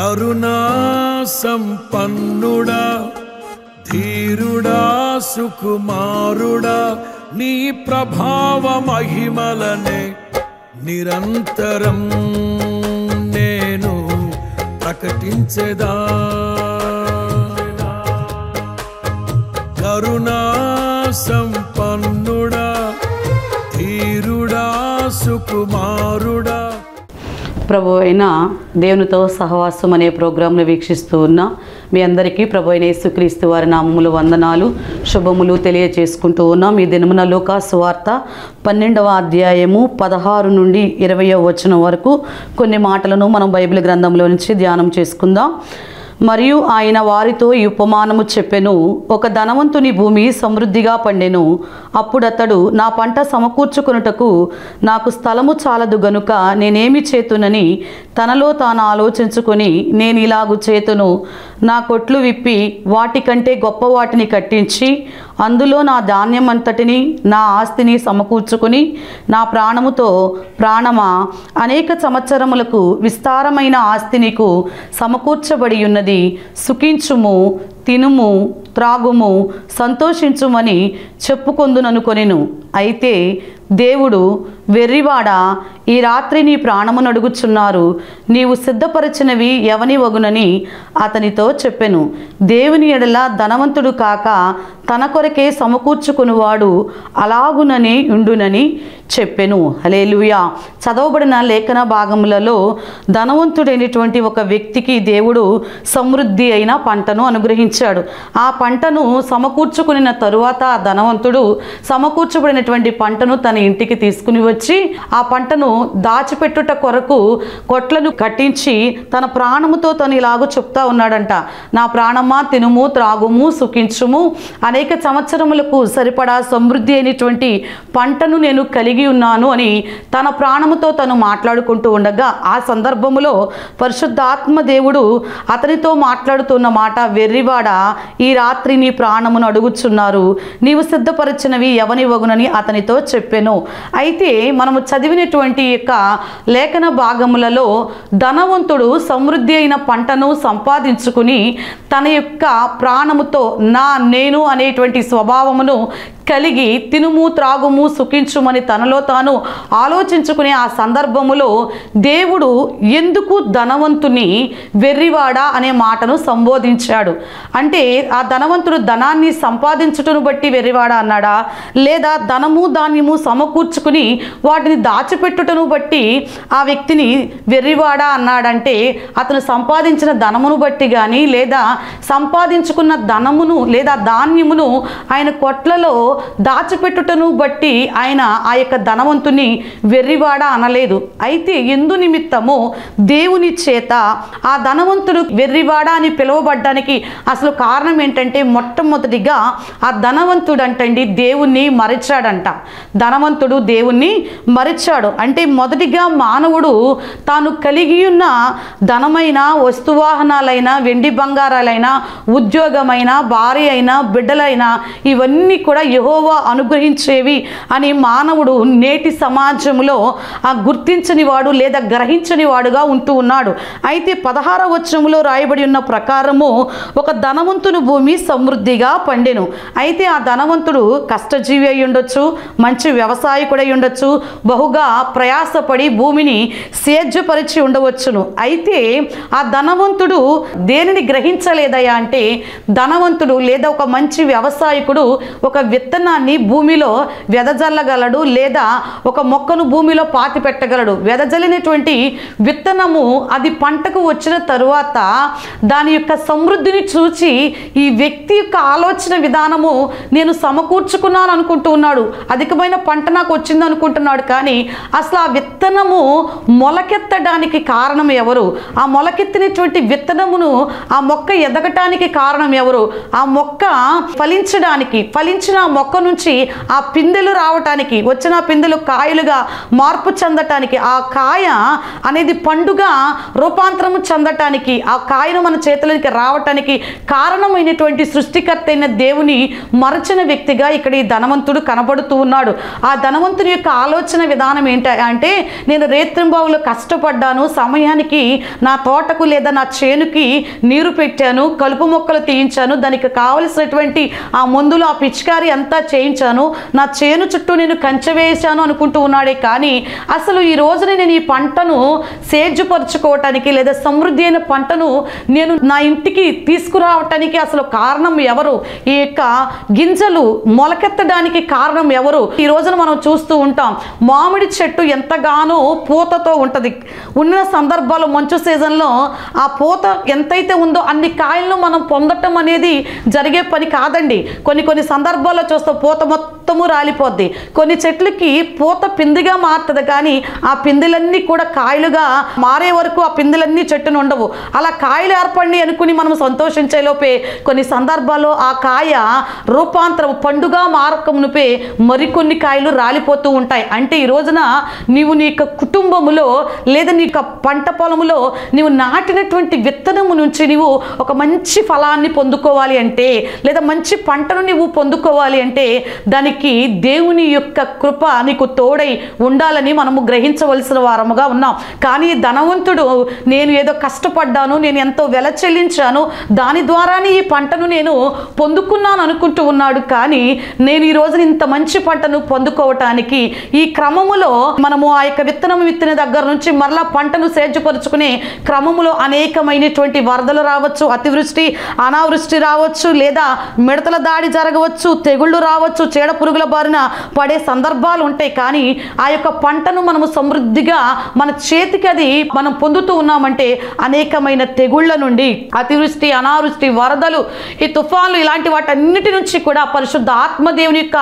కరుణా సంపన్నుడా ధీరుడా సుకుమారుడా నీ ప్రభావ మహిమలనే నిరంతరం నేను ప్రకటించెదా కరుణా సంపన్నుడా ధీరుడా సుకుమారుడా ప్రభు అయిన దేవునితో సహవాసం అనే ప్రోగ్రాంను వీక్షిస్తూ ఉన్న మీ అందరికీ ప్రభు అయిన యేసుక్రీస్తు వారి నామములు వందనాలు శుభములు తెలియచేసుకుంటూ ఉన్నాం ఈ దినమున లోకా సువార్త పన్నెండవ అధ్యాయము పదహారు నుండి ఇరవయో వచనం వరకు కొన్ని మాటలను మనం బైబిల్ గ్రంథంలో నుంచి ధ్యానం చేసుకుందాం మరియు ఆయన వారితో ఈ ఉపమానము చెప్పెను ఒక ధనవంతుని భూమి సమృద్ధిగా పండెను అప్పుడతడు నా పంట సమకూర్చుకొనుటకు నాకు స్థలము చాలదు గనుక నేనేమి చేతునని తనలో తాను ఆలోచించుకొని నేను ఇలాగు చేతును నా కొట్లు విప్పి వాటికంటే గొప్ప వాటిని కట్టించి అందులో నా ధాన్యం అంతటిని నా ఆస్తిని సమకూర్చుకొని నా ప్రాణముతో ప్రాణమా అనేక సంవత్సరములకు విస్తారమైన ఆస్తి నీకు సమకూర్చబడి ఉన్నది సుఖించుము తినుము త్రాగుము సంతోషించుమని చెప్పుకొందుననుకొనెను అయితే దేవుడు వెర్రివాడ ఈ రాత్రి నీ ప్రాణమును అడుగుచున్నారు నీవు సిద్ధపరచినవి ఎవని వగునని అతనితో చెప్పెను దేవుని ఎడల ధనవంతుడు కాక తన కొరకే సమకూర్చుకునివాడు అలాగునని ఉండునని చెప్పెను హలేలుయా చదవబడిన లేఖన భాగములలో ధనవంతుడైనటువంటి ఒక వ్యక్తికి దేవుడు సమృద్ధి అయిన పంటను అనుగ్రహించాడు ఆ పంటను సమకూర్చుకున్న తరువాత ఆ ధనవంతుడు సమకూర్చబడినటువంటి పంటను తన ఇంటికి తీసుకుని వచ్చి ఆ పంటను దాచిపెట్టుట కొరకు కొట్లను కట్టించి తన ప్రాణముతో తను ఇలాగూ చెప్తా ఉన్నాడంట నా ప్రాణమా తినుము త్రాగుము సుఖించుము అనేక సంవత్సరములకు సరిపడా సమృద్ధి అయినటువంటి పంటను నేను కలిగి ఉన్నాను అని తన ప్రాణముతో తను మాట్లాడుకుంటూ ఉండగా ఆ సందర్భములో పరిశుద్ధాత్మ దేవుడు అతనితో మాట్లాడుతున్న మాట వెర్రివాడ ఈ రాత్రి నీ ప్రాణమును అడుగుచున్నారు నీవు సిద్ధపరిచినవి ఎవని వగునని అతనితో చెప్పెను అయితే మనము చదివినటువంటి యొక్క లేఖన భాగములలో ధనవంతుడు సమృద్ధి అయిన పంటను సంపాదించుకుని తన యొక్క ప్రాణముతో నా నేను అనేటువంటి స్వభావమును కలిగి తినుము త్రాగుము సుఖించుమని తనలో తాను ఆలోచించుకునే ఆ సందర్భములో దేవుడు ఎందుకు ధనవంతుని వెర్రివాడా అనే మాటను సంబోధించాడు అంటే ఆ ధనవంతుడు ధనాన్ని సంపాదించుటను బట్టి వెర్రివాడా అన్నాడా లేదా ధనము ధాన్యము సమకూర్చుకుని వాటిని దాచిపెట్టుటను బట్టి ఆ వ్యక్తిని వెర్రివాడా అన్నాడంటే అతను సంపాదించిన ధనమును బట్టి కానీ లేదా సంపాదించుకున్న ధనమును లేదా ధాన్యమును ఆయన కొట్లలో దాచిపెట్టుటను బట్టి ఆయన ఆ యొక్క ధనవంతుని వెర్రివాడ అనలేదు అయితే ఎందు నిమిత్తము దేవుని చేత ఆ ధనవంతుడు వెర్రివాడ అని పిలువబడ్డానికి అసలు కారణం ఏంటంటే మొట్టమొదటిగా ఆ ధనవంతుడు అంటండి దేవుణ్ణి మరిచాడంట ధనవంతుడు దేవుణ్ణి మరిచాడు అంటే మొదటిగా మానవుడు తాను కలిగి ఉన్న ధనమైన వస్తువాహనాలైన వెండి బంగారాలైన ఉద్యోగమైన భార్య అయినా బిడ్డలైనా ఇవన్నీ కూడా యహోవా అనుగ్రహించేవి అని మానవుడు నేటి సమాజంలో ఆ గుర్తించని వాడు లేదా గ్రహించని వాడుగా ఉంటూ ఉన్నాడు అయితే పదహార వచనములో రాయబడి ఉన్న ప్రకారము ఒక ధనవంతుని భూమి సమృద్ధిగా పండెను అయితే ఆ ధనవంతుడు కష్టజీవి అయి ఉండొచ్చు మంచి వ్యవసాయకుడై ఉండొచ్చు బహుగా ప్రయాసపడి భూమిని సేద్యపరిచి ఉండవచ్చును అయితే ఆ ధనవంతుడు దేనిని గ్రహించలేదయా అంటే ధనవంతుడు లేదా ఒక మంచి వ్యవసాయకుడు ఒక విత్తనాన్ని భూమిలో వెదజల్లగలడు లేదా ఒక మొక్కను భూమిలో పాతి పెట్టగలడు వెదజల్లినటువంటి విత్తనము అది పంటకు వచ్చిన తరువాత దాని యొక్క సమృద్ధిని చూచి ఈ వ్యక్తి యొక్క ఆలోచన విధానము నేను సమకూర్చుకున్నాను అనుకుంటూ ఉన్నాడు అధికమైన పంట నాకు వచ్చింది అనుకుంటున్నాడు కానీ అసలు ఆ విత్తనము మొలకెత్తడానికి కారణం ఎవరు ఆ మొలకెత్తినటువంటి విత్తనమును ఆ మొక్క ఎదగటానికి కారణం ఎవరు ఆ మొక్క ఫలించడానికి ఫలించిన ఆ మొక్క మొక్క నుంచి ఆ పిందెలు రావటానికి వచ్చిన ఆ పిందెలు కాయలుగా మార్పు చెందటానికి ఆ కాయ అనేది పండుగ రూపాంతరము చెందటానికి ఆ కాయను మన చేతులకి రావటానికి కారణమైనటువంటి సృష్టికర్త అయిన దేవుని మరచిన వ్యక్తిగా ఇక్కడ ఈ ధనవంతుడు కనబడుతూ ఉన్నాడు ఆ ధనవంతుని యొక్క ఆలోచన విధానం ఏంటి అంటే నేను రేత్రింబావులో కష్టపడ్డాను సమయానికి నా తోటకు లేదా నా చేనుకి నీరు పెట్టాను కలుపు మొక్కలు తీయించాను దానికి కావలసినటువంటి ఆ మందులు ఆ పిచికారి అంతా చేయించాను నా చేను చుట్టూ నేను కంచె వేశాను అనుకుంటూ ఉన్నాడే కానీ అసలు ఈ రోజున నేను ఈ పంటను సేద్యపరచుకోవటానికి లేదా సమృద్ధి అయిన పంటను నేను నా ఇంటికి తీసుకురావటానికి అసలు కారణం ఎవరు ఈ యొక్క గింజలు మొలకెత్తడానికి కారణం ఎవరు ఈ రోజున మనం చూస్తూ ఉంటాం మామిడి చెట్టు ఎంతగానో పూతతో ఉంటుంది ఉన్న సందర్భాలు మంచు సీజన్లో ఆ పూత ఎంతైతే ఉందో అన్ని కాయలను మనం పొందటం అనేది జరిగే పని కాదండి కొన్ని కొన్ని సందర్భాల్లో చూస్తే పూత మొత్తము రాలిపోద్ది కొన్ని చెట్లకి పూత పిందిగా మారుతుంది కానీ ఆ పిందెలన్నీ కూడా కాయలుగా మారే వరకు ఆ పిందెలన్నీ చెట్టును ఉండవు అలా కాయలు ఏర్పడి అనుకుని మనం సంతోషించే లోపే కొన్ని సందర్భాల్లో ఆ కాయ రూపాంతరం పండుగ మారకమునుపే మరికొన్ని కాయలు రాలిపోతూ ఉంటాయి అంటే ఈ రోజున నీవు నీ యొక్క కుటుంబములో లేదా నీ యొక్క పంట పొలములో నీవు నాటినటువంటి విత్తనము నుంచి నీవు ఒక మంచి ఫలాన్ని పొందుకోవాలి అంటే లేదా మంచి పంటను నీవు పొందుకోవాలి అంటే దానికి దేవుని యొక్క కృప నీకు తోడై ఉండాలని మనము గ్రహించవలసిన వారముగా ఉన్నాం కానీ ధనవంతుడు నేను ఏదో కష్టపడ్డాను నేను ఎంతో వెల చెల్లించాను దాని ద్వారానే ఈ పంటను నేను పొందుకున్నాను అనుకుంటూ ఉన్నాడు కానీ నేను ఈ రోజున ఇంత మంచి పంటను పొందుకోవటానికి ఈ క్రమములో మనము ఆ యొక్క విత్తనం విత్తిన దగ్గర నుంచి మరలా పంటను సేద్యపరుచుకునే క్రమములో అనేకమైనటువంటి వరదలు రావచ్చు అతివృష్టి అనావృష్టి రావచ్చు లేదా మిడతల దాడి జరగవచ్చు తెగుళ్ళు రావచ్చు చీడ పురుగుల బారిన పడే సందర్భాలు ఉంటాయి కానీ ఆ యొక్క పంటను మనము సమృద్ధిగా మన చేతికి అది మనం పొందుతూ ఉన్నామంటే అనేకమైన తెగుళ్ళ నుండి అతివృష్టి అనావృష్టి వరదలు ఈ తుఫాన్లు ఇలాంటి వాటన్నిటి నుంచి కూడా పరిశుద్ధ ఆత్మదేవుని యొక్క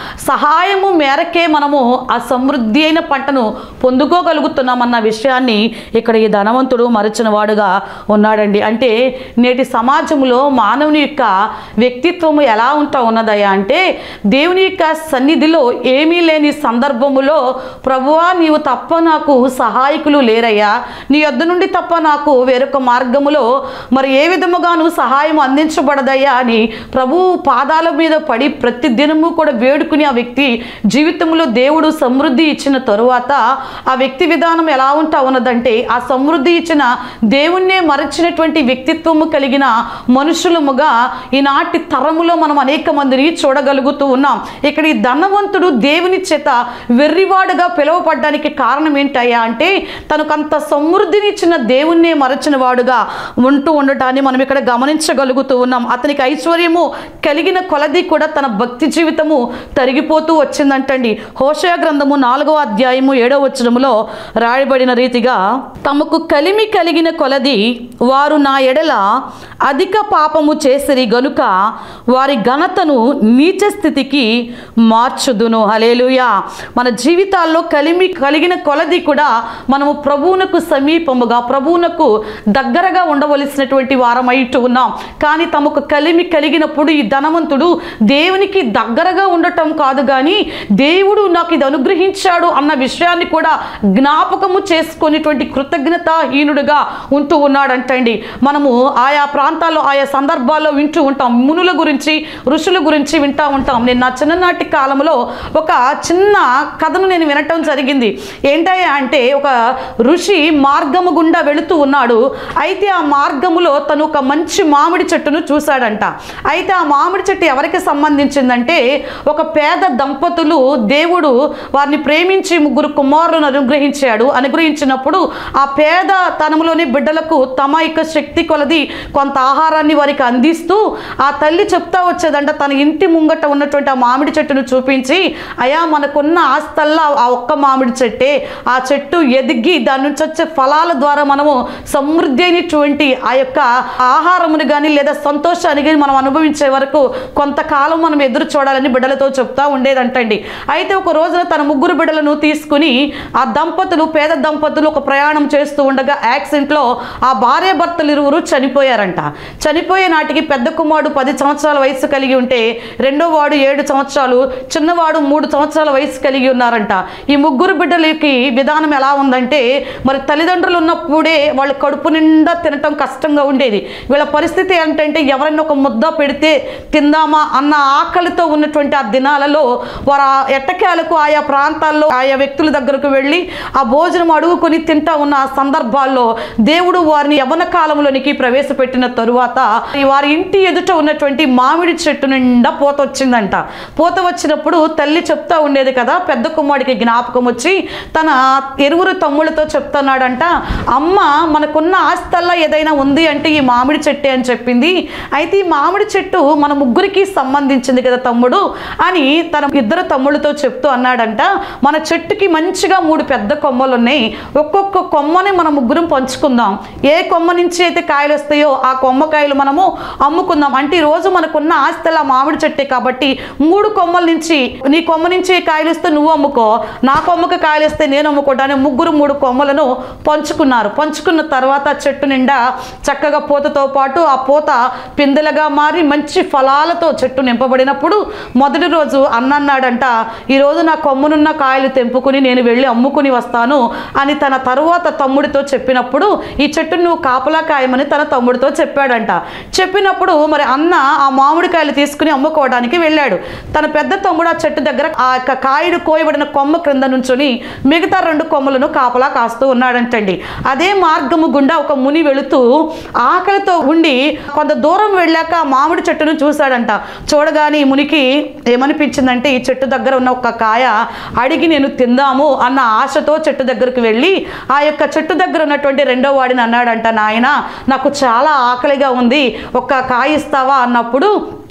సహాయము మేరకే మనము ఆ సమృద్ధి అయిన పంటను పొందుకోగలుగుతున్నామన్న విషయాన్ని ఇక్కడ ఈ ధనవంతుడు మరచిన వాడుగా ఉన్నాడండి అంటే నేటి సమాజంలో మానవుని యొక్క వ్యక్తిత్వము ఎలా ఉంటా ఉన్నదయ్యా అంటే దేవుని యొక్క సన్నిధిలో ఏమీ లేని సందర్భములో ప్రభువా నీవు తప్ప నాకు సహాయకులు లేరయ్యా నీ యొద్ద నుండి తప్ప నాకు వేరొక మార్గములో మరి ఏ విధముగాను సహాయం అందించబడదయ్యా అని ప్రభు పాదాల మీద పడి ప్రతి దినము కూడా వేడుకుని ఆ వ్యక్తి జీవితంలో దేవుడు సమృద్ధి ఇచ్చిన తరువాత ఆ వ్యక్తి విధానం ఎలా ఉంటా ఉన్నదంటే ఆ సమృద్ధి ఇచ్చిన దేవుణ్ణే మరచినటువంటి వ్యక్తిత్వము కలిగిన మనుషులముగా ఈనాటి తరములో మనం అనేక మందిని చూడగలుగుతూ ఉన్నాం ఇక్కడ ఈ ధనవంతుడు దేవుని చేత వెర్రివాడుగా పిలువపడ్డానికి కారణం ఏంటయ్యా అంటే తనకంత సమృద్ధిని ఇచ్చిన దేవుణ్ణే మరచిన వాడుగా ఉంటూ ఉండటాన్ని మనం ఇక్కడ గమనించగలుగుతూ ఉన్నాం అతనికి ఐశ్వర్యము కలిగిన కొలది కూడా తన భక్తి జీవితము తరిగిపోతూ వచ్చిందంటండి హోషయ గ్రంథము నాలుగవ అధ్యాయము ఏడవ వచనములో రాయబడిన రీతిగా తమకు కలిమి కలిగిన కొలది వారు నా ఎడల అధిక పాపము చేసిరి గనుక వారి ఘనతను నీచ స్థితికి మార్చుదును హలేలుయా మన జీవితాల్లో కలిమి కలిగిన కొలది కూడా మనము ప్రభువునకు సమీపముగా ప్రభువునకు దగ్గరగా ఉండవలసినటువంటి వారమైటు ఉన్నాం కానీ తమకు కలిమి కలిగినప్పుడు ఈ ధనవంతుడు దేవునికి దగ్గరగా ఉండటం కాదు కానీ దేవుడు నాకు ఇది అనుగ్రహించాడు అన్న విషయాన్ని కూడా జ్ఞాపకము చేసుకునేటువంటి కృతజ్ఞతాహీనుడుగా ఉంటూ ఉన్నాడంటండి మనము ఆయా ప్రాంతాల్లో ఆయా సందర్భాల్లో వింటూ ఉంటాం మునుల గురించి ఋషుల గురించి వింటూ ఉంటాం నేను నా చిన్ననాటి కాలంలో ఒక చిన్న కథను నేను వినటం జరిగింది ఏంటయ్యా అంటే ఒక ఋషి మార్గము గుండా వెళుతూ ఉన్నాడు అయితే ఆ మార్గములో తను ఒక మంచి మామిడి చెట్టును చూశాడంట అయితే ఆ మామిడి చెట్టు ఎవరికి సంబంధించిందంటే ఒక పేద దంపతులు దేవుడు వారిని ప్రేమించి ముగ్గురు కుమారులను అనుగ్రహించాడు అనుగ్రహించినప్పుడు ఆ పేద తనములోని బిడ్డలకు తమ యొక్క శక్తి కొలది కొంత ఆహారాన్ని వారికి అందిస్తూ ఆ తల్లి చెప్తా వచ్చేదంట తన ఇంటి ముంగట ఉన్నటువంటి ఆ మామిడి చెట్టును చూపించి అయా మనకున్న ఆస్తల్లా ఆ ఒక్క మామిడి చెట్టే ఆ చెట్టు ఎదిగి దాని నుంచి వచ్చే ఫలాల ద్వారా మనము సమృద్ధి అయినటువంటి ఆ యొక్క ఆహారమును కానీ లేదా సంతోషాన్ని కానీ మనం అనుభవించే వరకు కొంతకాలం మనం ఎదురు చూడాలని బిడ్డలతో చెప్తా ఉండేదంటండి అయితే ఒక రోజున తన ముగ్గురు బిడ్డలను తీసుకుని ఆ దంపతులు పేద దంపతులు ఒక ప్రయాణం చేస్తూ ఉండగా యాక్సిడెంట్లో ఆ భార్య భర్తలు ఇరువురు చనిపోయారంట చనిపోయే నాటికి పెద్ద కుమారుడు పది సంవత్సరాల వయసు కలిగి ఉంటే రెండో వాడు ఏడు సంవత్సరాల సంవత్సరాలు చిన్నవాడు మూడు సంవత్సరాల వయసు కలిగి ఉన్నారంట ఈ ముగ్గురు బిడ్డలకి విధానం ఎలా ఉందంటే మరి తల్లిదండ్రులు ఉన్నప్పుడే వాళ్ళు కడుపు నిండా తినటం కష్టంగా ఉండేది వీళ్ళ పరిస్థితి ఏంటంటే ఎవరైనా ఒక ముద్ద పెడితే తిందామా అన్న ఆకలితో ఉన్నటువంటి ఆ దినాలలో వారు ఆ ఎట్టకేలకు ఆయా ప్రాంతాల్లో ఆయా వ్యక్తుల దగ్గరకు వెళ్ళి ఆ భోజనం అడుగుకొని తింటా ఉన్న ఆ సందర్భాల్లో దేవుడు వారిని యవన కాలంలోనికి ప్రవేశపెట్టిన తరువాత వారి ఇంటి ఎదుట ఉన్నటువంటి మామిడి చెట్టు నిండా పూత వచ్చిందంట పూత వచ్చినప్పుడు తల్లి చెప్తా ఉండేది కదా పెద్ద కుమ్మాడికి జ్ఞాపకం వచ్చి తన ఎరువురు తమ్ముళ్ళతో చెప్తున్నాడంట అమ్మ మనకున్న ఆస్తల్లా ఏదైనా ఉంది అంటే ఈ మామిడి చెట్టే అని చెప్పింది అయితే ఈ మామిడి చెట్టు మన ముగ్గురికి సంబంధించింది కదా తమ్ముడు అని తన ఇద్దరు తమ్ముళ్ళతో చెప్తూ అన్నాడంట మన చెట్టుకి మంచిగా మూడు పెద్ద కొమ్మలు ఉన్నాయి ఒక్కొక్క కొమ్మని మన ముగ్గురం పంచుకుందాం ఏ కొమ్మ నుంచి అయితే కాయలు వస్తాయో ఆ కొమ్మకాయలు మనము అమ్ముకుందాం అంటే ఈ రోజు మనకున్న ఆస్తి ఆ మామిడి చెట్టే కాబట్టి మూడు కొమ్మల నుంచి నీ కొమ్మ నుంచి కాయలు వస్తే నువ్వు అమ్ముకో నా కొమ్మకి కాయలు వస్తే నేను అమ్ముకోవడానికి ముగ్గురు మూడు కొమ్మలను పంచుకున్నారు పంచుకున్న తర్వాత ఆ చెట్టు నిండా చక్కగా పూతతో పాటు ఆ పూత పిందెలుగా మారి మంచి ఫలాలతో చెట్టు నింపబడినప్పుడు మొదటి రోజు అన్న అన్నాడంట ఈరోజు నా కొమ్మునున్న కాయలు తెంపుకుని నేను వెళ్ళి అమ్ముకుని వస్తాను అని తన తరువాత తమ్ముడితో చెప్పినప్పుడు ఈ చెట్టు నువ్వు కాపలా కాయమని తన తమ్ముడితో చెప్పాడంట చెప్పినప్పుడు మరి అన్న ఆ మామిడికాయలు తీసుకుని అమ్ముకోవడానికి వెళ్ళాడు తన పెద్ద తమ్ముడు ఆ చెట్టు దగ్గర ఆ యొక్క కాయడు కోయబడిన కొమ్మ క్రింద నుంచుని మిగతా రెండు కొమ్మలను కాపలా కాస్తూ ఉన్నాడంటండి అదే మార్గము గుండా ఒక ముని వెళుతూ ఆకలితో ఉండి కొంత దూరం వెళ్ళాక ఆ మామిడి చెట్టును చూశాడంట చూడగానే ఈ మునికి ఏమనిపించిందంటే ఈ చెట్టు దగ్గర ఉన్న ఒక కాయ అడిగి నేను తిందాము అన్న ఆశతో చెట్టు దగ్గరికి వెళ్ళి ఆ యొక్క చెట్టు దగ్గర ఉన్నటువంటి రెండో వాడిని అన్నాడంట నాయన నాకు చాలా ఆకలిగా ఉంది ఒక్క కాయ ఇస్తావా అన్నప్పుడు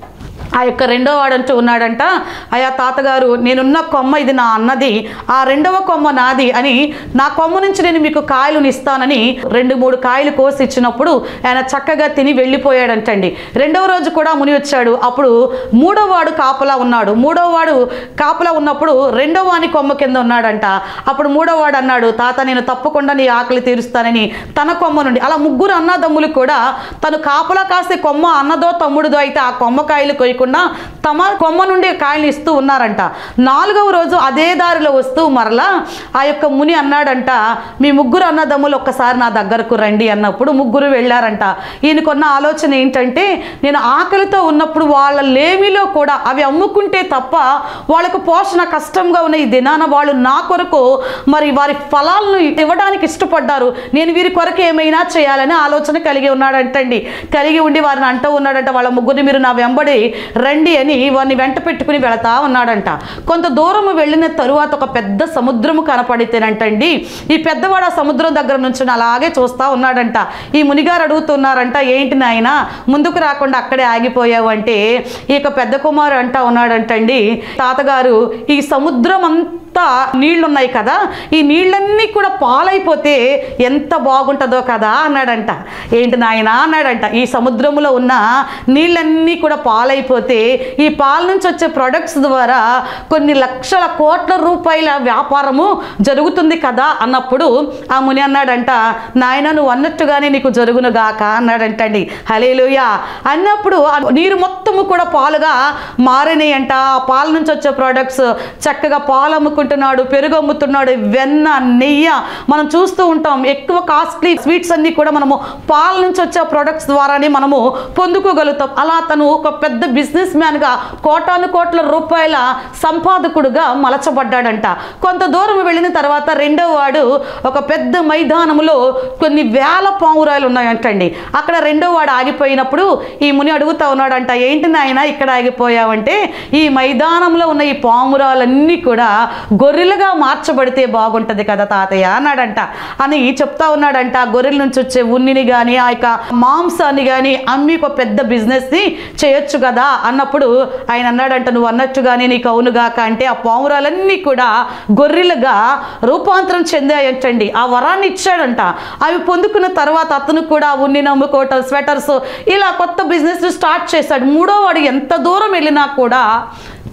ఆ యొక్క రెండో వాడంటూ ఉన్నాడంట అయా తాతగారు నేనున్న కొమ్మ ఇది నా అన్నది ఆ రెండవ కొమ్మ నాది అని నా కొమ్మ నుంచి నేను మీకు కాయలను ఇస్తానని రెండు మూడు కాయలు కోసి ఇచ్చినప్పుడు ఆయన చక్కగా తిని వెళ్ళిపోయాడంటండి రెండవ రోజు కూడా ముని వచ్చాడు అప్పుడు మూడో వాడు కాపలా ఉన్నాడు మూడో వాడు కాపలా ఉన్నప్పుడు రెండో వాని కొమ్మ కింద ఉన్నాడంట అప్పుడు మూడో వాడు అన్నాడు తాత నేను తప్పకుండా నీ ఆకలి తీరుస్తానని తన కొమ్మ నుండి అలా ముగ్గురు అన్నదమ్ములు కూడా తను కాపలా కాసే కొమ్మ అన్నదో తమ్ముడిదో అయితే ఆ కొమ్మ కాయలు కొయ్యకుండా తమ కొమ్మ నుండి కాయలు ఇస్తూ ఉన్నారంట నాలుగవ రోజు అదే దారిలో వస్తూ మరలా ఆ యొక్క ముని అన్నాడంట మీ ముగ్గురు అన్నదమ్ములు ఒక్కసారి నా దగ్గరకు రండి అన్నప్పుడు ముగ్గురు వెళ్ళారంట ఈయనకున్న ఆలోచన ఏంటంటే నేను ఆకలితో ఉన్నప్పుడు వాళ్ళ లేమిలో కూడా అవి అమ్ముకుంటే తప్ప వాళ్ళకు పోషణ కష్టంగా ఉన్న ఈ దినాన వాళ్ళు నా కొరకు మరి వారి ఫలాలను ఇవ్వడానికి ఇష్టపడ్డారు నేను వీరి కొరకు ఏమైనా చేయాలని ఆలోచన కలిగి ఉన్నాడంటండి కలిగి ఉండి వారిని అంటూ ఉన్నాడంట వాళ్ళ ముగ్గురిని మీరు నా వెంబడి రండి అని వారిని వెంట పెట్టుకుని వెళతా ఉన్నాడంట కొంత దూరం వెళ్ళిన తరువాత ఒక పెద్ద సముద్రము కనపడితేనంటండి ఈ పెద్దవాడు ఆ సముద్రం దగ్గర నుంచి అలాగే చూస్తా ఉన్నాడంట ఈ మునిగారు అడుగుతున్నారంట ఏంటి నాయన ముందుకు రాకుండా అక్కడే ఆగిపోయావు అంటే ఈ యొక్క పెద్ద కుమారు అంటా ఉన్నాడంటండి తాతగారు ఈ సముద్రం అంతా నీళ్లున్నాయి కదా ఈ నీళ్ళన్నీ కూడా పాలైపోతే ఎంత బాగుంటుందో కదా అన్నాడంట ఏంటి నాయన అన్నాడంట ఈ సముద్రంలో ఉన్న నీళ్ళన్నీ కూడా పాలైపోతే ఈ పాల నుంచి వచ్చే ప్రొడక్ట్స్ ద్వారా కొన్ని లక్షల కోట్ల రూపాయల వ్యాపారము జరుగుతుంది కదా అన్నప్పుడు ఆ ముని అన్నాడంట నాయన నువ్వు అన్నట్టుగానే నీకు జరుగును గాక అన్నాడంటండి హలేలుయ అన్నప్పుడు ఆ నీరు మొత్తము కూడా పాలుగా మారినాయి అంట ఆ పాల నుంచి వచ్చే ప్రోడక్ట్స్ చక్కగా పాలు అమ్ముకుంటున్నాడు పెరుగు అమ్ముతున్నాడు వెన్న నెయ్యి మనం చూస్తూ ఉంటాం ఎక్కువ కాస్ట్లీ స్వీట్స్ అన్ని కూడా మనము పాల నుంచి వచ్చే ప్రొడక్ట్స్ ద్వారానే మనము పొందుకోగలుగుతాం అలా తను ఒక పెద్ద బిజినెస్ మ్యాన్గా కోటాను కోట్ల రూపాయల సంపాదకుడుగా మలచబడ్డాడంట కొంత దూరం వెళ్ళిన తర్వాత రెండో వాడు ఒక పెద్ద మైదానములో కొన్ని వేల పావురాలు ఉన్నాయంటండి అక్కడ రెండో వాడు ఆగిపోయినప్పుడు ఈ ముని అడుగుతా ఉన్నాడంట ఏంటి నాయన ఇక్కడ ఆగిపోయావంటే ఈ మైదానంలో ఉన్న ఈ పామురాలన్నీ కూడా గొర్రెలుగా మార్చబడితే బాగుంటది కదా తాతయ్య అన్నాడంట అని చెప్తా ఉన్నాడంట గొర్రెల నుంచి వచ్చే ఉన్నిని కానీ ఆ యొక్క మాంసాన్ని కానీ అమ్మి ఒక పెద్ద బిజినెస్ని చేయొచ్చు కదా అన్నప్పుడు ఆయన అన్నాడంట నువ్వు అన్నట్టుగానే నీకు అవునుగాక అంటే ఆ పావురాలన్నీ కూడా గొర్రెలుగా రూపాంతరం చెందాయంటండి ఆ వరాన్ని ఇచ్చాడంట అవి పొందుకున్న తర్వాత అతను కూడా ఉన్ని నమ్ముకోవటం స్వెటర్స్ ఇలా కొత్త బిజినెస్ స్టార్ట్ చేశాడు మూడో వాడు ఎంత దూరం వెళ్ళినా కూడా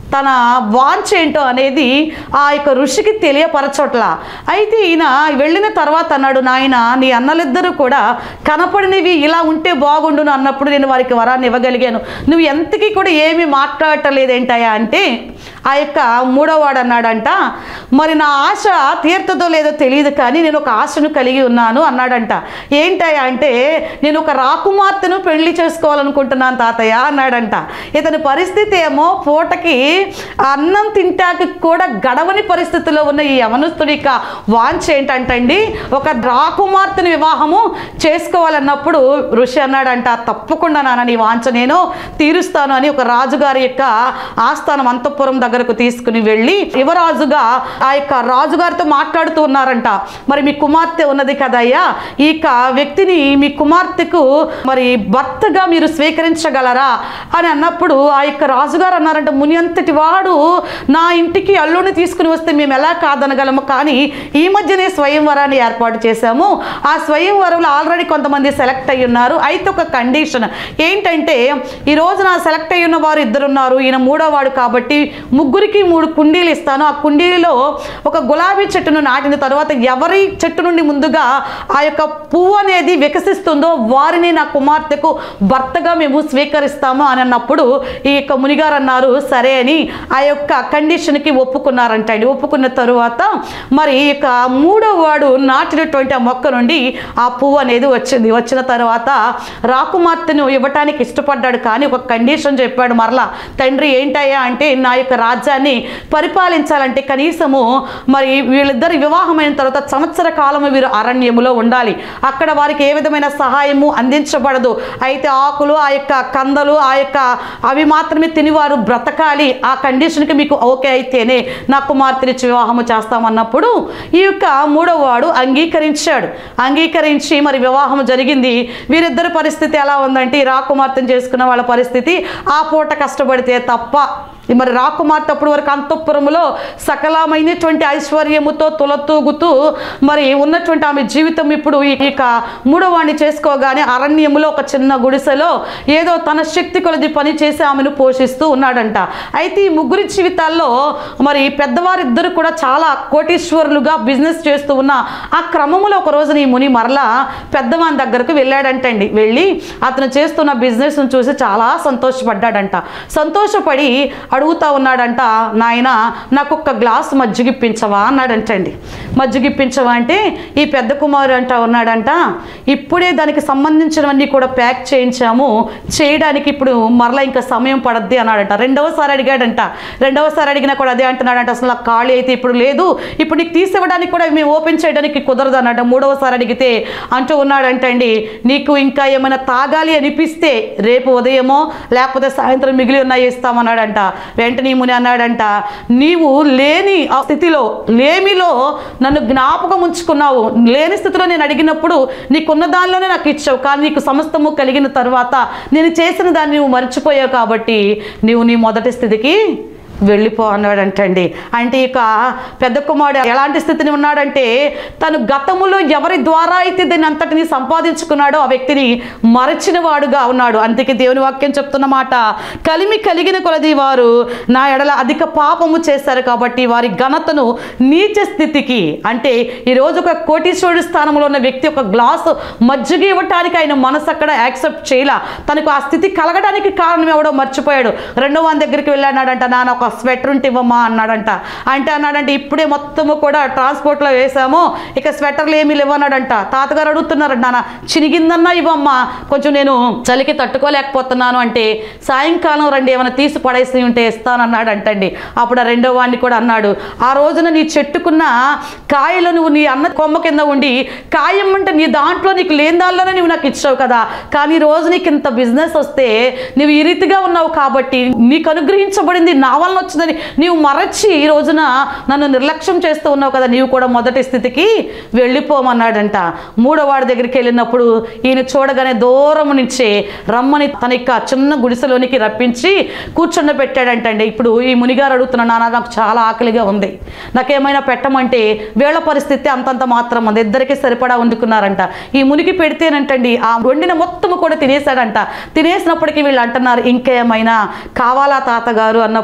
తన వాంఛ ఏంటో అనేది ఆ యొక్క ఋషికి తెలియపరచట్ల అయితే ఈయన వెళ్ళిన తర్వాత అన్నాడు నాయన నీ అన్నలిద్దరూ కూడా కనపడినవి ఇలా ఉంటే బాగుండును అన్నప్పుడు నేను వారికి వరాన్ని ఇవ్వగలిగాను నువ్వు ఎంతకీ కూడా ఏమీ మాట్లాడటలేదేంటయా అంటే ఆ యొక్క మూడోవాడు అన్నాడంట మరి నా ఆశ తీర్థదో లేదో తెలియదు కానీ నేను ఒక ఆశను కలిగి ఉన్నాను అన్నాడంట ఏంటయ్యా అంటే నేను ఒక రాకుమార్తెను పెళ్లి చేసుకోవాలనుకుంటున్నాను తాతయ్య అన్నాడంట ఇతని పరిస్థితి ఏమో పూటకి అన్నం తింటాకి కూడా గడవని పరిస్థితిలో ఉన్న ఈ యవనస్తుడి యొక్క వాంఛ ఏంటంటండి ఒక రాకుమార్తెని వివాహము చేసుకోవాలన్నప్పుడు ఋషి అన్నాడంట తప్పకుండా నాన్న నీ వాంఛ నేను తీరుస్తాను అని ఒక రాజుగారి యొక్క ఆస్థానం అంతఃపురం దగ్గరకు తీసుకుని వెళ్ళి యువరాజుగా ఆ యొక్క రాజుగారితో మాట్లాడుతూ ఉన్నారంట మరి మీ కుమార్తె ఉన్నది కదయ్యా ఈ యొక్క వ్యక్తిని మీ కుమార్తెకు మరి భర్తగా మీరు స్వీకరించగలరా అని అన్నప్పుడు ఆ యొక్క రాజుగారు అన్నారంట ముని అంతటి వాడు నా ఇంటికి అల్లుని తీసుకుని వస్తే మేము ఎలా కాదనగలము కానీ ఈ మధ్యనే స్వయంవరాన్ని ఏర్పాటు చేశాము ఆ స్వయంవరంలో ఆల్రెడీ కొంతమంది సెలెక్ట్ అయ్యి ఉన్నారు అయితే ఒక కండిషన్ ఏంటంటే ఈ రోజు నా సెలెక్ట్ అయ్యి ఉన్న వారు ఇద్దరు ఉన్నారు ఈయన మూడో వాడు కాబట్టి ముగ్గురికి మూడు కుండీలు ఇస్తాను ఆ కుండీలో ఒక గులాబీ చెట్టును నాటిన తర్వాత ఎవరి చెట్టు నుండి ముందుగా ఆ యొక్క పువ్వు అనేది వికసిస్తుందో వారిని నా కుమార్తెకు భర్తగా మేము స్వీకరిస్తాము అని అన్నప్పుడు ఈ యొక్క మునిగారు అన్నారు సరే అని ఆ యొక్క కండిషన్కి ఒప్పుకున్నారంటండి ఒప్పుకున్న తరువాత మరి ఈ యొక్క మూడో వాడు నాటినటువంటి ఆ మొక్క నుండి ఆ పువ్వు అనేది వచ్చింది వచ్చిన తర్వాత రాకుమార్తెను ఇవ్వటానికి ఇష్టపడ్డాడు కానీ ఒక కండిషన్ చెప్పాడు మరలా తండ్రి ఏంటయ్యా అంటే నా యొక్క రాజ్యాన్ని పరిపాలించాలంటే కనీసము మరి వీళ్ళిద్దరి వివాహమైన తర్వాత సంవత్సర కాలము వీరు అరణ్యములో ఉండాలి అక్కడ వారికి ఏ విధమైన సహాయము అందించబడదు అయితే ఆకులు ఆ యొక్క కందలు ఆ యొక్క అవి మాత్రమే తిని వారు బ్రతకాలి ఆ కండిషన్కి మీకు ఓకే అయితేనే నా కుమార్తెనిచ్చి వివాహము చేస్తామన్నప్పుడు ఈ యొక్క మూడవ వాడు అంగీకరించాడు అంగీకరించి మరి వివాహం జరిగింది వీరిద్దరి పరిస్థితి ఎలా ఉందంటే ఈ రాకుమార్తెను చేసుకున్న వాళ్ళ పరిస్థితి ఆ పూట కష్టపడితే తప్ప మరి రాకుమార్తె అప్పుడు వరకు అంతఃపురములో సకలమైనటువంటి ఐశ్వర్యముతో తులతూగుతూ మరి ఉన్నటువంటి ఆమె జీవితం ఇప్పుడు ఈ ఇక మూడవాణ్ణి చేసుకోగానే అరణ్యములో ఒక చిన్న గుడిసెలో ఏదో తన శక్తి కొలది పని చేసి ఆమెను పోషిస్తూ ఉన్నాడంట అయితే ఈ ముగ్గురి జీవితాల్లో మరి పెద్దవారిద్దరు కూడా చాలా కోటీశ్వరులుగా బిజినెస్ చేస్తూ ఉన్న ఆ క్రమములో ఒక రోజున ఈ ముని మరలా పెద్దవాని దగ్గరకు వెళ్ళాడంటండి వెళ్ళి అతను చేస్తున్న బిజినెస్ను చూసి చాలా సంతోషపడ్డాడంట సంతోషపడి అడుగుతా ఉన్నాడంట నాయన నాకు ఒక్క గ్లాస్ మజ్జిగిప్పించవా అన్నాడంటండి మజ్జిగిప్పించవా అంటే ఈ పెద్ద కుమారు అంట ఉన్నాడంట ఇప్పుడే దానికి సంబంధించినవన్నీ కూడా ప్యాక్ చేయించాము చేయడానికి ఇప్పుడు మరలా ఇంకా సమయం పడద్ది అన్నాడంట రెండవసారి అడిగాడంట రెండవసారి అడిగినా కూడా అదే అంటున్నాడంట అసలు నాకు ఖాళీ అయితే ఇప్పుడు లేదు ఇప్పుడు నీకు తీసివ్వడానికి కూడా మేము ఓపెన్ చేయడానికి కుదరదు అన్నట్టు మూడవసారి అడిగితే అంటూ ఉన్నాడంటండి నీకు ఇంకా ఏమైనా తాగాలి అనిపిస్తే రేపు ఉదయమో లేకపోతే సాయంత్రం మిగిలి ఉన్నాయి ఇస్తామన్నాడంట వెంటనే ఈ ముని అన్నాడంట నీవు లేని ఆ స్థితిలో లేమిలో నన్ను జ్ఞాపకం ఉంచుకున్నావు లేని స్థితిలో నేను అడిగినప్పుడు నీకున్న దానిలోనే నాకు ఇచ్చావు కానీ నీకు సమస్తము కలిగిన తర్వాత నేను చేసిన దాన్ని నువ్వు మర్చిపోయావు కాబట్టి నీవు నీ మొదటి స్థితికి వెళ్ళిపో అన్నాడంటండి అంటే ఇక పెద్ద కుమారుడు ఎలాంటి స్థితిని ఉన్నాడంటే తను గతములో ఎవరి ద్వారా అయితే దీన్ని అంతటిని సంపాదించుకున్నాడో ఆ వ్యక్తిని మరచిన వాడుగా ఉన్నాడు అందుకే దేవుని వాక్యం చెప్తున్న మాట కలిమి కలిగిన కొలది వారు నా ఎడల అధిక పాపము చేశారు కాబట్టి వారి ఘనతను నీచ స్థితికి అంటే ఈరోజు ఒక కోటీశ్వరుడు స్థానంలో ఉన్న వ్యక్తి ఒక గ్లాసు మజ్జిగ ఇవ్వటానికి ఆయన మనసు అక్కడ యాక్సెప్ట్ చేయలా తనకు ఆ స్థితి కలగడానికి కారణం ఎవడో మర్చిపోయాడు రెండో వాని దగ్గరికి వెళ్ళాడంట నాన్న ఒక స్వెటర్ ఉంటే ఇవ్వమ్మా అన్నాడంట అంటే అన్నాడంటే ఇప్పుడే మొత్తము కూడా ట్రాన్స్పోర్ట్లో వేసాము ఇక స్వెటర్లు ఏమీ లేవన్నాడంట తాతగారు అడుగుతున్నారంట నాన్న చినిగిందన్నా ఇవ్వమ్మా కొంచెం నేను చలికి తట్టుకోలేకపోతున్నాను అంటే సాయంకాలం రండి ఏమైనా తీసి పడేసి ఉంటే ఇస్తానన్నాడంటండి అప్పుడు ఆ రెండో వాడిని కూడా అన్నాడు ఆ రోజున నీ చెట్టుకున్న కాయలు నువ్వు నీ అన్న కొమ్మ కింద ఉండి కాయం అంటే నీ దాంట్లో నీకు లేని దానిలోనే నువ్వు నాకు ఇచ్చావు కదా కానీ ఈ రోజు నీకు ఇంత బిజినెస్ వస్తే నువ్వు ఈ రీతిగా ఉన్నావు కాబట్టి నీకు అనుగ్రహించబడింది నా వలన వచ్చిందని నీవు మరచి ఈ రోజున నన్ను నిర్లక్ష్యం చేస్తూ ఉన్నావు కదా నీవు కూడా మొదటి స్థితికి వెళ్ళిపోమన్నాడంట మూడో వాడి దగ్గరికి వెళ్ళినప్పుడు ఈయన చూడగానే దూరం నుంచే రమ్మని తన యొక్క చిన్న గుడిసెలోనికి రప్పించి కూర్చుండ పెట్టాడంటండి ఇప్పుడు ఈ మునిగారు అడుగుతున్న నాన్న నాకు చాలా ఆకలిగా ఉంది నాకేమైనా పెట్టమంటే వీళ్ళ పరిస్థితి అంతంత మాత్రం ఉంది ఇద్దరికి సరిపడా వండుకున్నారంట ఈ మునికి పెడితేనంటండి ఆ వండిన మొత్తము కూడా తినేశాడంట తినేసినప్పటికీ వీళ్ళు అంటున్నారు ఇంకేమైనా కావాలా తాతగారు అన్నప్పుడు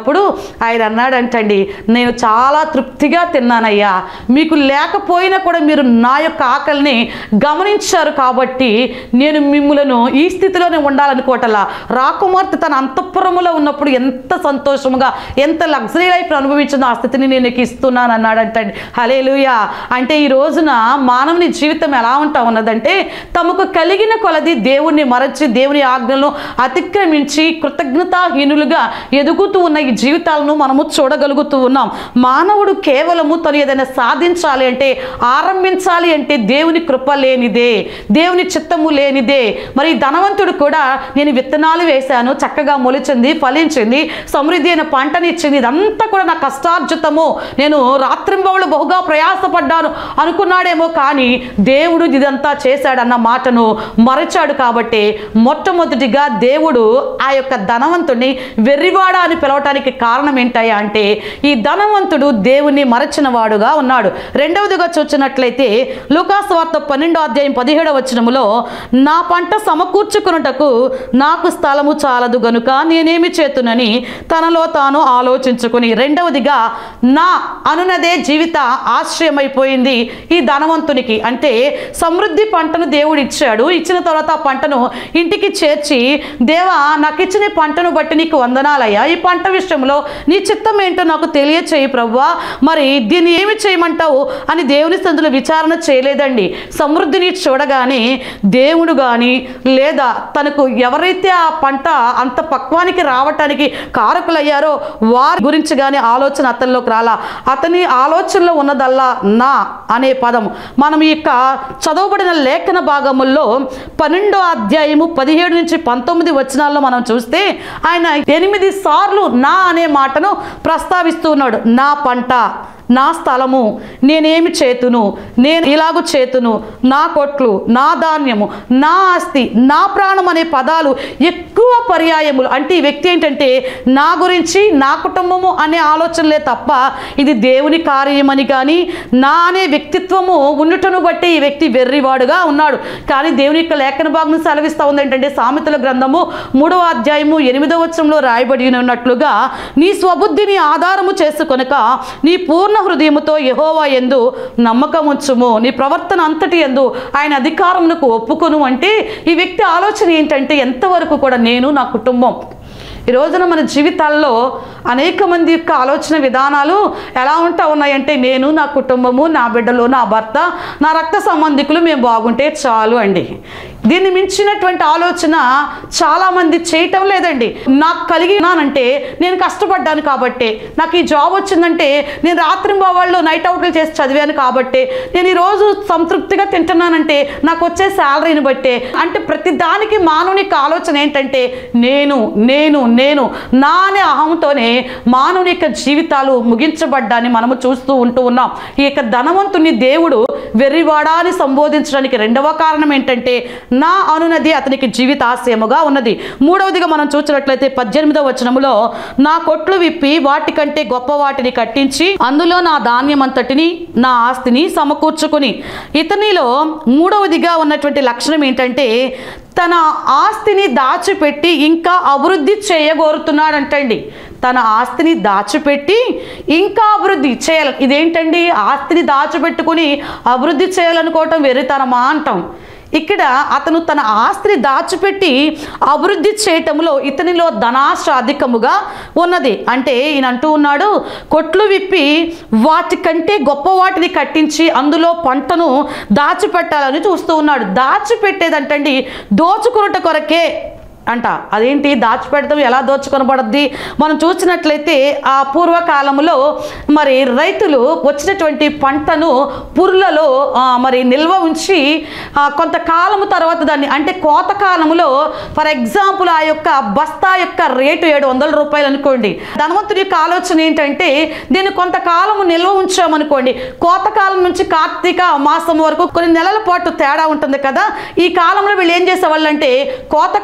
ఆయన అన్నాడంటండి నేను చాలా తృప్తిగా తిన్నానయ్యా మీకు లేకపోయినా కూడా మీరు నా యొక్క ఆకలిని గమనించారు కాబట్టి నేను మిమ్ములను ఈ స్థితిలోనే ఉండాలనుకోవటలా రాకుమార్తె తన అంతఃపురములో ఉన్నప్పుడు ఎంత సంతోషముగా ఎంత లగ్జరీ లైఫ్ అనుభవించిందో ఆ స్థితిని నేను నీకు ఇస్తున్నాను అన్నాడంటండి హలేలుయా అంటే ఈ రోజున మానవుని జీవితం ఎలా ఉంటా ఉన్నదంటే తమకు కలిగిన కొలది దేవుణ్ణి మరచి దేవుని ఆజ్ఞలను అతిక్రమించి కృతజ్ఞతాహీనులుగా ఎదుగుతూ ఉన్న ఈ జీవితాలను మనము చూడగలుగుతూ ఉన్నాం మానవుడు కేవలము తను ఏదైనా సాధించాలి అంటే ఆరంభించాలి అంటే దేవుని కృప లేనిదే దేవుని చిత్తము లేనిదే మరి ఈ ధనవంతుడు కూడా నేను విత్తనాలు వేశాను చక్కగా మొలిచింది ఫలించింది సమృద్ధి అయిన పంటనిచ్చింది ఇదంతా కూడా నా కష్టార్జితము నేను రాత్రింబవళ్ళు బహుగా ప్రయాసపడ్డాను అనుకున్నాడేమో కానీ దేవుడు ఇదంతా చేశాడన్న మాటను మరచాడు కాబట్టి మొట్టమొదటిగా దేవుడు ఆ యొక్క ధనవంతుడిని వెర్రివాడ అని పిలవటానికి కారణం ఏంటయ్యా అంటే ఈ ధనవంతుడు దేవుణ్ణి మరచిన వాడుగా ఉన్నాడు రెండవదిగా చూసినట్లయితే లూకాస్ వార్త పన్నెండో అధ్యాయం పదిహేడవ వచనములో నా పంట సమకూర్చుకున్నటకు నాకు స్థలము చాలదు గనుక నేనేమి చేతునని తనలో తాను ఆలోచించుకుని రెండవదిగా నా అనునదే జీవిత ఆశ్రయమైపోయింది ఈ ధనవంతునికి అంటే సమృద్ధి పంటను దేవుడు ఇచ్చాడు ఇచ్చిన తర్వాత ఆ పంటను ఇంటికి చేర్చి దేవా నాకు ఇచ్చిన ఈ పంటను బట్టి నీకు వందనాలయ్యా ఈ పంట విషయంలో నీ చిత్తం ఏంటో నాకు తెలియచేయి ప్రవ్వా మరి దీన్ని ఏమి చేయమంటావు అని దేవుని సందులో విచారణ చేయలేదండి సమృద్ధిని చూడగానే దేవుడు కానీ లేదా తనకు ఎవరైతే ఆ పంట అంత పక్వానికి రావటానికి కారకులయ్యారో వారి గురించి కానీ ఆలోచన అతనిలోకి రాలా అతని ఆలోచనలో ఉన్నదల్లా నా అనే పదం మనం ఈ యొక్క చదవబడిన లేఖన భాగముల్లో పన్నెండో అధ్యాయము పదిహేడు నుంచి పంతొమ్మిది వచనాల్లో మనం చూస్తే ఆయన ఎనిమిది సార్లు నా అనే మాటను ప్రస్తావిస్తూ ఉన్నాడు నా పంట నా స్థలము నేనేమి చేతును నేను ఇలాగు చేతును నా కొట్లు నా ధాన్యము నా ఆస్తి నా ప్రాణం అనే పదాలు ఎక్కువ పర్యాయములు అంటే ఈ వ్యక్తి ఏంటంటే నా గురించి నా కుటుంబము అనే ఆలోచనలే తప్ప ఇది దేవుని కార్యమని కానీ నా అనే వ్యక్తిత్వము ఉండుటను బట్టి ఈ వ్యక్తి వెర్రివాడుగా ఉన్నాడు కానీ దేవుని యొక్క లేఖన భాగం సెలవిస్తూ ఉంది ఏంటంటే సామెతల గ్రంథము మూడవ అధ్యాయము ఎనిమిదవ వచనంలో రాయబడి ఉన్నట్లుగా నీ స్వబుద్ధిని ఆధారము చేసుకొనక నీ పూర్ణ హృదయముతో యహోవా ఎందు నమ్మకం ఉంచుము నీ ప్రవర్తన అంతటి ఎందు ఆయన అధికారమునకు ఒప్పుకొను అంటే ఈ వ్యక్తి ఆలోచన ఏంటంటే ఎంతవరకు కూడా నేను నా కుటుంబం ఈ రోజున మన జీవితాల్లో అనేక మంది యొక్క ఆలోచన విధానాలు ఎలా ఉంటా ఉన్నాయంటే నేను నా కుటుంబము నా బిడ్డలు నా భర్త నా రక్త సంబంధికులు మేము బాగుంటే చాలు అండి దీన్ని మించినటువంటి ఆలోచన చాలామంది చేయటం లేదండి నాకు కలిగినానంటే నేను కష్టపడ్డాను కాబట్టి నాకు ఈ జాబ్ వచ్చిందంటే నేను రాత్రి వాళ్ళు నైట్ అవుట్లు చేసి చదివాను కాబట్టి నేను ఈరోజు సంతృప్తిగా తింటున్నానంటే నాకు వచ్చే శాలరీని బట్టే అంటే ప్రతి దానికి మానవుని యొక్క ఆలోచన ఏంటంటే నేను నేను నేను నా అనే అహంతోనే మానవుని యొక్క జీవితాలు ముగించబడ్డాన్ని మనము చూస్తూ ఉంటూ ఉన్నాం ఈ యొక్క ధనవంతుని దేవుడు వెర్రివాడా అని సంబోధించడానికి రెండవ కారణం ఏంటంటే నా అనునది అతనికి జీవితాశయముగా ఉన్నది మూడవదిగా మనం చూసినట్లయితే పద్దెనిమిదవ వచనములో నా కొట్లు విప్పి వాటికంటే గొప్ప వాటిని కట్టించి అందులో నా ధాన్యం అంతటిని నా ఆస్తిని సమకూర్చుకుని ఇతనిలో మూడవదిగా ఉన్నటువంటి లక్షణం ఏంటంటే తన ఆస్తిని దాచిపెట్టి ఇంకా అభివృద్ధి చేయగోరుతున్నాడంటండి తన ఆస్తిని దాచిపెట్టి ఇంకా అభివృద్ధి చేయాలి ఇదేంటండి ఆస్తిని దాచిపెట్టుకుని అభివృద్ధి చేయాలనుకోవటం వెర్రితనమా అంటాం ఇక్కడ అతను తన ఆస్తిని దాచిపెట్టి అభివృద్ధి చేయటంలో ఇతనిలో ధనాశ అధికముగా ఉన్నది అంటే ఈయన అంటూ ఉన్నాడు కొట్లు విప్పి వాటికంటే గొప్ప వాటిని కట్టించి అందులో పంటను దాచిపెట్టాలని చూస్తూ ఉన్నాడు దాచిపెట్టేదంటండి దోచుకున్నట కొరకే అంట అదేంటి దాచిపెడతాం ఎలా దోచుకొనబడద్ది మనం చూసినట్లయితే ఆ పూర్వకాలంలో మరి రైతులు వచ్చినటువంటి పంటను పుర్లలో ఆ, మరి నిల్వ ఉంచి ఆ, కొంతకాలము తర్వాత దాన్ని అంటే కోత కాలములో ఫర్ ఎగ్జాంపుల్ ఆ యొక్క బస్తా యొక్క రేటు ఏడు వందల రూపాయలు అనుకోండి ధనవంతుడి యొక్క ఆలోచన ఏంటంటే దీన్ని కొంతకాలము నిల్వ ఉంచామనుకోండి కోతకాలం నుంచి కార్తీక మాసం వరకు కొన్ని నెలల పాటు తేడా ఉంటుంది కదా ఈ కాలంలో వీళ్ళు ఏం చేసేవాళ్ళు అంటే కోతకాలంలో ఏడు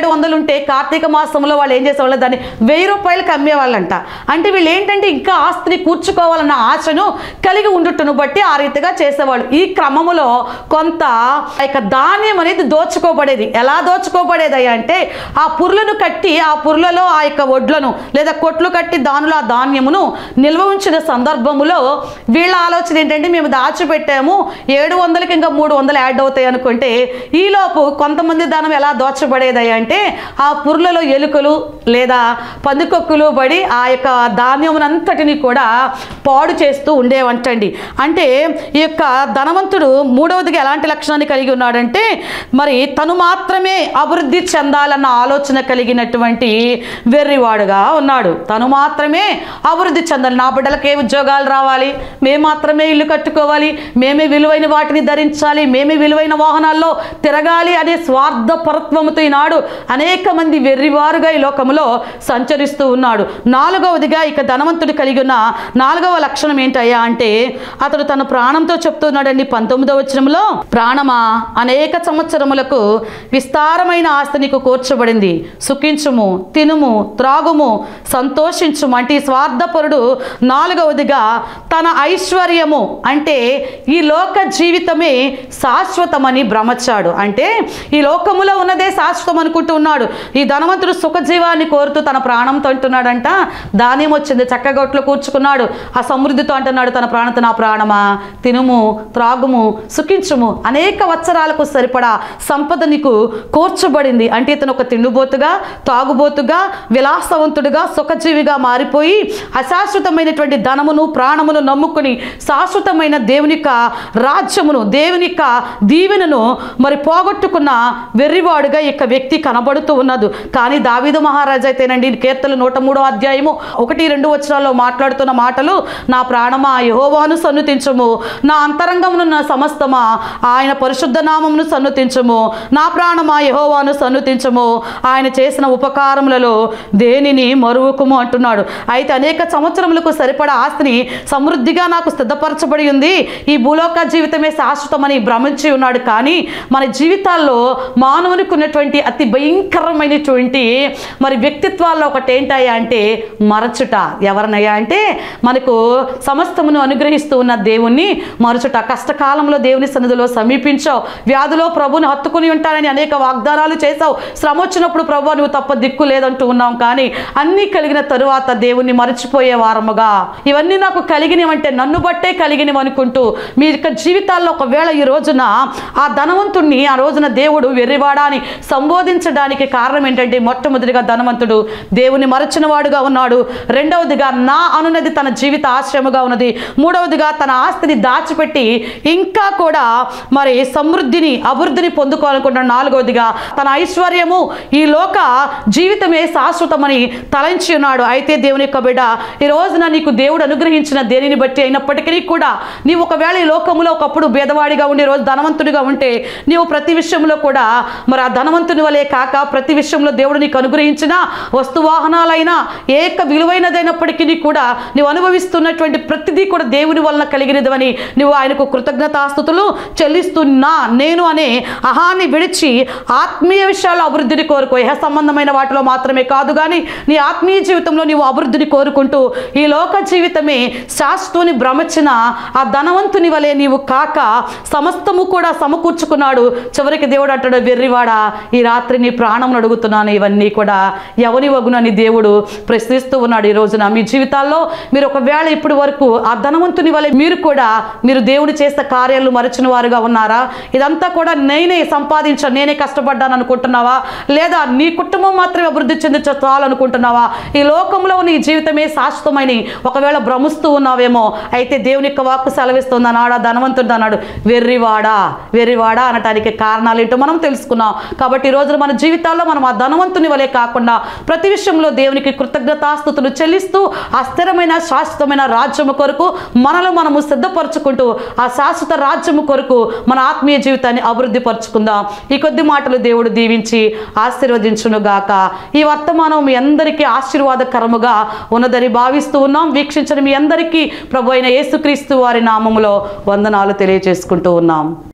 వందలు ఉంటే కార్తీక మాసంలో వాళ్ళు ఏం చేసేవాళ్ళు దాన్ని వెయ్యి రూపాయలకి అమ్మేవాళ్ళంట అంటే వీళ్ళు ఏంటంటే ఇంకా ఆస్తిని కూర్చుకోవాలన్న ఆశను కలిగి ఉండుటను బట్టి ఆ రీతిగా చేసేవాళ్ళు ఈ క్రమములో కొంత ఆ యొక్క ధాన్యం అనేది దోచుకోబడేది ఎలా దోచుకోబడేది అంటే ఆ పుర్లను కట్టి ఆ పుర్లలో ఆ యొక్క వడ్లను లేదా కొట్లు కట్టి దానిలో ఆ ధాన్యమును నిల్వ ఉంచిన సందర్భములో వీళ్ళ ఆలోచన ఏంటంటే మేము దాచిపెట్టాము ఏడు వందలకి ఇంకా మూడు వందలు యాడ్ అవుతాయి అనుకుంటే ఈలోపు కొంతమంది ధనం ఎలా దోచబడేది అంటే ఆ పుర్లలో ఎలుకలు లేదా పందికొక్కులు పడి ఆ యొక్క ధాన్యమునంతటిని కూడా పాడు చేస్తూ ఉండేవంటండి అంటే ఈ యొక్క ధనవంతుడు మూడవదిగా ఎలాంటి లక్షణాన్ని కలిగి ఉన్నాడంటే మరి తను మాత్రమే అభివృద్ధి చెందాలన్న ఆలోచన కలిగినటువంటి వెర్రివాడుగా ఉన్నాడు తను మాత్రమే అభివృద్ధి చెందాలి నా బిడ్డలకి ఏ ఉద్యోగాలు రావాలి మేము మాత్రమే ఇల్లు కట్టుకోవాలి మేమే విలువైన వాటిని ధరించాలి మేమే విలువైన వాహనాల్లో తిరగాలి అనే స్వార్థపరత్వముతో ఈనాడు అనేక మంది వెర్రివారుగా ఈ లోకంలో సంచరిస్తూ ఉన్నాడు నాలుగవదిగా ఇక ధనవంతుడు కలిగి ఉన్న నాలుగవ లక్షణం ఏంటయ్యా అంటే అతడు తన ప్రాణంతో చెప్తున్నాడండి పంతొమ్మిదవ వచనంలో ప్రాణమా అనేక సంవత్సరములకు విస్తారమైన ఆస్తి నీకు కూర్చబడింది సుఖించుము తినుము త్రాగుము సంతోషించుము అంటే ఈ స్వార్థపరుడు నాలుగవదిగా తన ఐశ్వర్యము అంటే ఈ లోక జీవితమే శాశ్వతమని భ్రమచాడు అంటే ఈ లోకములో ఉన్నదే శాశ్వతం అనుకుంటూ ఉన్నాడు ఈ ధనవంతుడు సుఖజీవాన్ని కోరుతూ తన ప్రాణంతో అంటున్నాడంట ధాన్యం వచ్చింది చక్కగొట్లో కూర్చుకున్నాడు ఆ సమృద్ధితో అంటున్నాడు తన ప్రాణంతో నా ప్రాణమా తినుము త్రాగుము సుఖించుము అనేక వత్సరాలకు సరిపడా సంపద నీకు కూర్చబడింది అంటే ఇతను ఒక తిండిబోతుగా తాగుబోతుగా విలాసవంతుడిగా సుఖజీవిగా మారిపోయి అశాశ్వతమైనటువంటి ధనమును ప్రాణమును నమ్ముకుని శాశ్వతమైన దేవుని యొక్క రాజ్యమును దేవుని యొక్క దీవెనను మరి పోగొట్టుకున్న వెర్రివాడుగా ఇక వ్యక్తి కనబడుతూ ఉన్నది కానీ దావీదు మహారాజు అయితేనండి కీర్తలు నూట మూడో అధ్యాయము ఒకటి రెండు వచనాల్లో మాట్లాడుతున్న మాటలు నా ప్రాణమా యహోవాను సన్నుతించము నా అంతరంగమును నా సమస్తమా ఆయన పరిశుద్ధ నామమును సన్నుతించము నా ప్రాణమా యహోవాను సన్నుతించము ఆయన చేసిన ఉపకారములలో దేనిని మరువకుము అంటున్నాడు అయితే అనేక సంవత్సరములకు సరిపడా ఆస్తిని సమృద్ధిగా నాకు సిద్ధపరచబడి ఉంది ఈ భూలోక జీవితమే శాశ్వతమని భ్రమించి ఉన్నాడు కానీ మన జీవితాల్లో మానవునికి ఉన్నటువంటి అతి భయంకరమైనటువంటి మరి వ్యక్తిత్వాల్లో ఒకటి ఏంటయ్యా అంటే మరచుట ఎవరినయ్యా అంటే మనకు సమస్తమును అనుగ్రహిస్తూ ఉన్న దేవుణ్ణి మరచుట కష్టకాలంలో దేవుని సన్నిధిలో సమీపించావు వ్యాధిలో ప్రభుని హత్తుకుని ఉంటానని అనేక వాగ్దానాలు చేశావు శ్రమ వచ్చినప్పుడు ప్రభు నువ్వు తప్ప దిక్కు లేదంటూ ఉన్నాం కానీ అన్నీ కలిగిన తరువాత దేవుణ్ణి మరచిపోయే వారముగా ఇవన్నీ నాకు కలిగినవంటే నన్ను బట్టే కలిగినవి అనుకుంటూ మీ యొక్క జీవితాల్లో ఒకవేళ ఈ రోజున ఆ ధనవంతుణ్ణి ఆ రోజున దేవుడు వెర్రివాడా అని సంబోధించడానికి కారణం ఏంటంటే మొట్టమొదటిగా ధనవంతుడు దేవుని మరచిన వాడుగా ఉన్నాడు రెండవదిగా నా అనున్నది తన జీవిత ఆశ్రయముగా ఉన్నది మూడవదిగా తన ఆస్తిని దాచిపెట్టి ఇంకా కూడా మరి సమృద్ధిని అభివృద్ధిని పొందుకోవాలనుకుంటున్నాడు నాలుగవదిగా తన ఐశ్వర్యము ఈ లోక జీవితమే శాశ్వతమని తలంచి ఉన్నాడు అయితే దేవుని యొక్క బిడ్డ ఈ రోజున నీకు దేవుడు అనుగ్రహించిన దేనిని బట్టి అయినప్పటికీ కూడా నీవు ఒకవేళ ఈ లోకములో ఒకప్పుడు భేదవాడిగా ఉండి ఈ రోజు ధనవంతుడిగా ఉంటే నీవు ప్రతి విషయంలో కూడా మరి ఆ ధనవంతుని వలె కాక ప్రతి విషయంలో దేవుడు నీకు అనుగ్రహించిన వస్తు వాహనాలైనా ఏక విలువైనదైనప్పటికీ కూడా నీవు అనుభవిస్తున్నటువంటి ప్రతిదీ కూడా దేవుని వలన కలిగినదని నువ్వు ఆయనకు కృతజ్ఞతాస్థుతులు చెల్లిస్తున్నా నేను అనే అహాన్ని విడిచి ఆత్మీయ విషయాల అభివృద్ధిని కోరుకో ఇహ సంబంధమైన వాటిలో మాత్రమే కాదు కానీ నీ ఆత్మీయ జీవితంలో నీవు అభివృద్ధిని కోరుకుంటూ ఈ లోక జీవితమే శాశ్వతుని భ్రమచిన ఆ ధనవంతుని వలె నీవు కాక సమస్తము కూడా సమకూర్చుకున్నాడు చివరికి దేవుడు అంటాడు వెర్రివాడా ఈ రాత్రి నీ ప్రాణం అడుగుతున్నాను ఇవన్నీ కూడా ఎవని వగునని దేవుడు ప్రశ్నిస్తూ ఉన్నాడు ఈ రోజున మీ జీవితాల్లో మీరు ఒకవేళ ఇప్పటి వరకు ఆ ధనవంతుని వలె మీరు కూడా మీరు దేవుడు చేసిన కార్యాలు మరచిన వారుగా ఉన్నారా ఇదంతా కూడా నేనే సంపాదించాను నేనే కష్టపడ్డాను అనుకుంటున్నావా లేదా నీ కుటుంబం మాత్రమే అభివృద్ధి చెందించ చాలనుకుంటున్నావా ఈ లోకంలో నీ జీవితమే శాశ్వతమైన ఒకవేళ భ్రమిస్తూ ఉన్నావేమో అయితే దేవుని యొక్క వాక్కు సెలవిస్తుంది అన్నాడు ఆ ధనవంతుడు అన్నాడు వెర్రివాడా వెర్రివాడా అనటానికి కారణాలు ఏంటో మనం తెలుసుకున్నాం కాబట్టి ఈ రోజున మన జీవితాల్లో మనం ఆ ధనవంతుని వలె కాకుండా ప్రతి విషయంలో దేవునికి కృతజ్ఞతాస్థుతులు చెల్లిస్తూ ఆ స్థిరమైన శాశ్వతమైన రాజ్యము కొరకు మనలో మనము సిద్ధపరచుకుంటూ ఆ శాశ్వత రాజ్యము కొరకు మన ఆత్మీయ జీవితాన్ని అభివృద్ధి పరుచుకుందాం ఈ కొద్ది మాటలు దేవుడు దీవించి ఆశీర్వదించునుగాక ఈ వర్తమానం మీ అందరికీ ఆశీర్వాదకరముగా ఉన్నదని భావిస్తూ ఉన్నాం వీక్షించిన మీ అందరికీ ప్రభు అయిన యేసుక్రీస్తు వారి నామములో వందనాలు తెలియజేసుకుంటూ ఉన్నాం